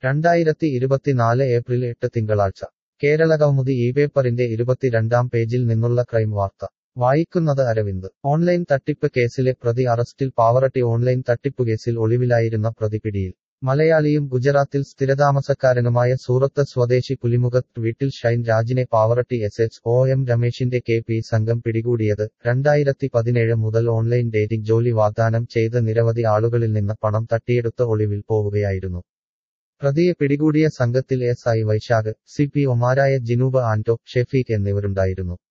രണ്ടായിരത്തി ഇരുപത്തിനാല് ഏപ്രിൽ എട്ട് തിങ്കളാഴ്ച കേരളകൗമുദി ഈ പേപ്പറിന്റെ ഇരുപത്തിരണ്ടാം പേജിൽ നിന്നുള്ള ക്രൈം വാർത്ത വായിക്കുന്നത് അരവിന്ദ് ഓൺലൈൻ തട്ടിപ്പ് കേസിലെ പ്രതി അറസ്റ്റിൽ പാവറട്ടി ഓൺലൈൻ തട്ടിപ്പുകേസിൽ ഒളിവിലായിരുന്ന പ്രതി പിടിയിൽ മലയാളിയും ഗുജറാത്തിൽ സ്ഥിരതാമസക്കാരനുമായ സൂറത്ത് സ്വദേശി പുലിമുഖത്ത് വീട്ടിൽ ഷൈൻ രാജിനെ Pavaratty S H O M രമേശിന്റെ കെ പി സംഘം പിടികൂടിയത് രണ്ടായിരത്തി പതിനേഴ് മുതൽ ഓൺലൈൻ ഡേറ്റിംഗ് ജോലി വാഗ്ദാനം ചെയ്ത് നിരവധി ആളുകളിൽ നിന്ന് പണം തട്ടിയെടുത്ത് ഒളിവിൽ പോവുകയായിരുന്നു പ്രതിയെ പിടികൂടിയ സംഘത്തിൽ S I Vaishakh C P ഒമാരായ ജിനൂബ് ആന്റോ ഷെഫീഖ് എന്നിവരുണ്ടായിരുന്നു